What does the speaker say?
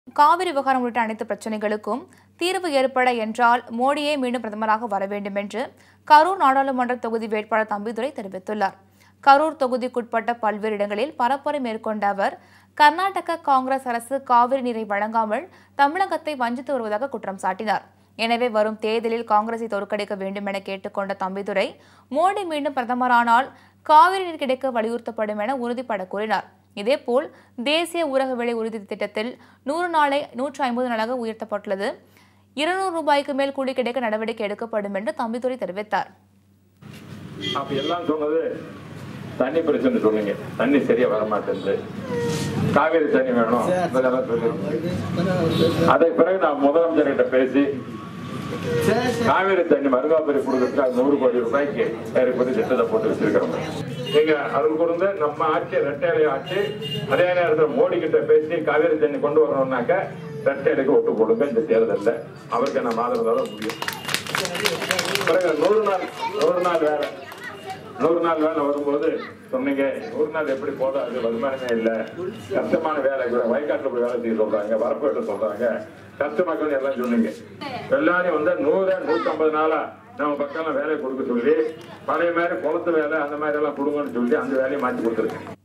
காவிரி விவகாரம் உள்ளிட்ட அனைத்து பிரச்சினைகளுக்கும் தீர்வு ஏற்பட என்றால் மோடியே மீண்டும் பிரதமராக வர வேண்டும் என்று கரூர் நாடாளுமன்ற தொகுதி வேட்பாளர் தம்பிதுரை தெரிவித்துள்ளார் கரூர் தொகுதிக்குட்பட்ட பல்வேறு இடங்களில் பரப்புரை மேற்கொண்ட அவர் கர்நாடக காங்கிரஸ் அரசு காவிரி நீரை வழங்காமல் தமிழகத்தை வஞ்சித்து வருவதாக குற்றம் சாட்டினார் எனவே வரும் தேர்தலில் காங்கிரஸை தோற்கடிக்க வேண்டும் என கேட்டுக்கொண்ட தம்பிதுரை மோடி மீண்டும் பிரதமரானால் காவிரி நீர் கிடைக்க வலியுறுத்தப்படும் என உறுதிபட கூறினார் இதேபோல் தேசிய ஊரக விலை உறுதி திட்டத்தில் நூறு நாளை நூற்று ஐம்பது நாளாக உயர்த்தப்பட்டுள்ளது இருநூறு ரூபாய்க்கு மேல் கூலி கிடைக்க நடவடிக்கை எடுக்கப்படும் என்று தம்பிதுரை தெரிவித்தார் அப்ப எல்லாம் சொன்னது தண்ணி பிரச்சனை சொன்னீங்க தண்ணி சரியா வர மாட்டேங்குது காவேரி தண்ணி வேணும் இதெல்லாம் சொல்லி அதற்கு பிறகு நான் முதலமைச்சர்கிட்ட பேசி காவேரி தண்ணி மருகாபுரி கொடுக்கறதுக்கு அது நூறு கோடி ரூபாய்க்கு ஏற்கனவே திட்டத்தை போட்டு வச்சிருக்கிறோம் நீங்க அருள் கொடுந்து நம்ம ஆட்சி ரெட்டையிலை ஆட்சி அதே நேரத்தில் மோடி கிட்ட பேசி காவேரி தண்ணி கொண்டு வரணும்னாக்க ரெட்டையிலைக்கு ஒட்டு போடுங்க இந்த தேர்தலில் அவருக்கு நம்ம ஆதரவு தர முடியும் பிறகு நூறு நாள் நூறு நாள் வேலை நூறு நாள் வேலை வரும்போது சொன்னீங்க நூறு நாள் எப்படி போதாது வருமானமே இல்லை கஷ்டமான வேலை கூட வயக்காட்டுல போய் வேலை செய்ய சொல்றாங்க வரப்பு வெட்ட சொல்றாங்க கஷ்ட மக்கள் எல்லாம் சொன்னீங்க எல்லாரையும் வந்து நூறு நூத்தம்பது நாளா நம்ம பக்கம் வேலையை கொடுக்க சொல்லி பழைய மாதிரி குளத்து வேலை அந்த மாதிரி எல்லாம் கொடுங்கன்னு சொல்லி அந்த வேலையை மாற்றி கொடுத்துருக்கேன்